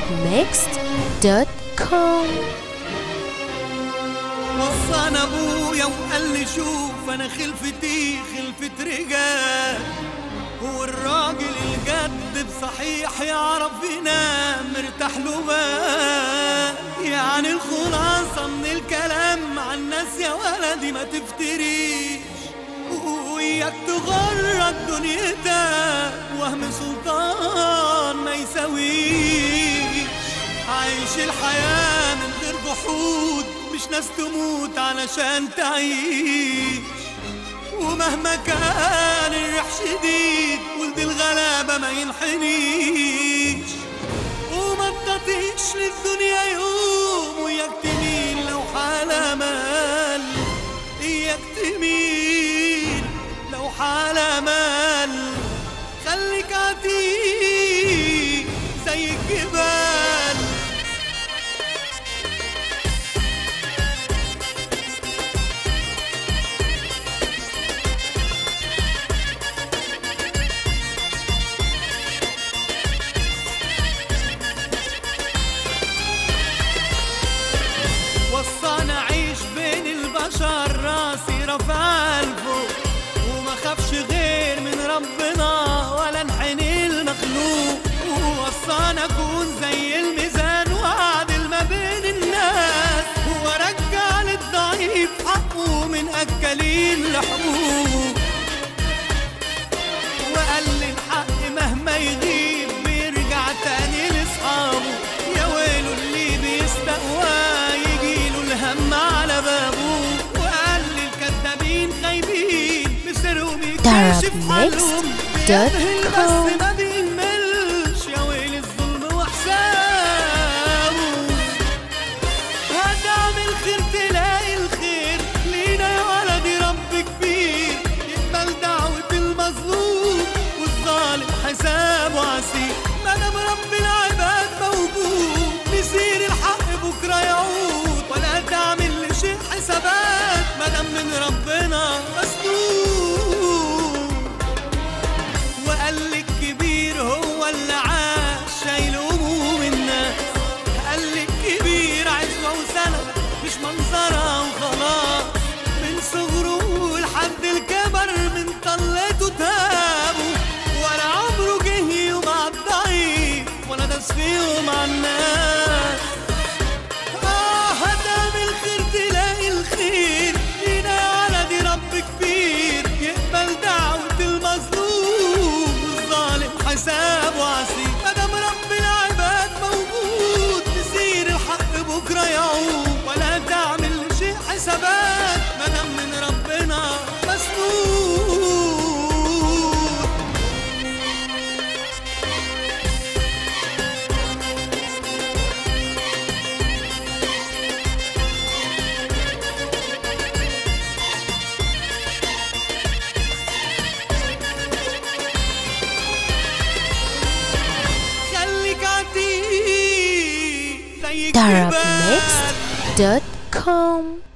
arabmixed.com وصانا ابويا وقال لي شوف انا خلفتي خلفة رجال هو الراجل الجد بصحيح يعرف ينام مرتاح له بال يعني الخلاصة من الكلام مع الناس يا ولدي ما تفتريش وياك تغرك دنيتك وهم سلطان ما يساويش عايش الحياة من غير جحود مش ناس تموت علشان تعيش ومهما كان الريح شديد ولد الغلابة ما ينحنيش وما تطيش للدنيا يوم وياك تميل لو حالة مال اياك تميل لو حالة مال خليك عتيق زي الجبال وصانا عيش بين البشر راسي رفع لفوق وما خافش غير من ربنا ولا انحني المخلوق ووصانا اكون زي الميزان واعدل ما بين الناس ورجع للضعيف حقه من اكلين لحقوق وقال لي الحق مهما يغيب بيرجع تاني لاصحابه يا ويله اللي بيستقوى يجيله الهم على بابه وقال لي الكدابين خايبين بسرهم يكتشف حالهم بيمهل بس ما بيهملش يا ويل الظلم وحسابه هتعمل خير تلاقي الخير لينا يا ولدي رب كبير يقبل دعوة المظلوم والظالم حسابه عسير ما دام رب العباد موجود مسير الحق بكرة يعود ولا تعمل لشيء حسابات ما دام من ربنا مسنون وقال لي الكبير هو اللي عاش شايل هموم الناس قال لي الكبير عزوة وسنة مش منظرة وخلاص من صغره لحد الكبر من طلته تابه ولا عمره جه يوم على الضعيف ولا داس فيهم على الناس آه هتعمل خير تلاقي الخير لينا يا ولدي رب كبير يقبل دعوة المظلوم والظالم حسابه عسير مادام رب العباد موجود مسير الحق بكرة يعود ولا تعمل شيء حسابات مادام من ربنا مسنون خليك عتيق زي الجبال arabmixed.com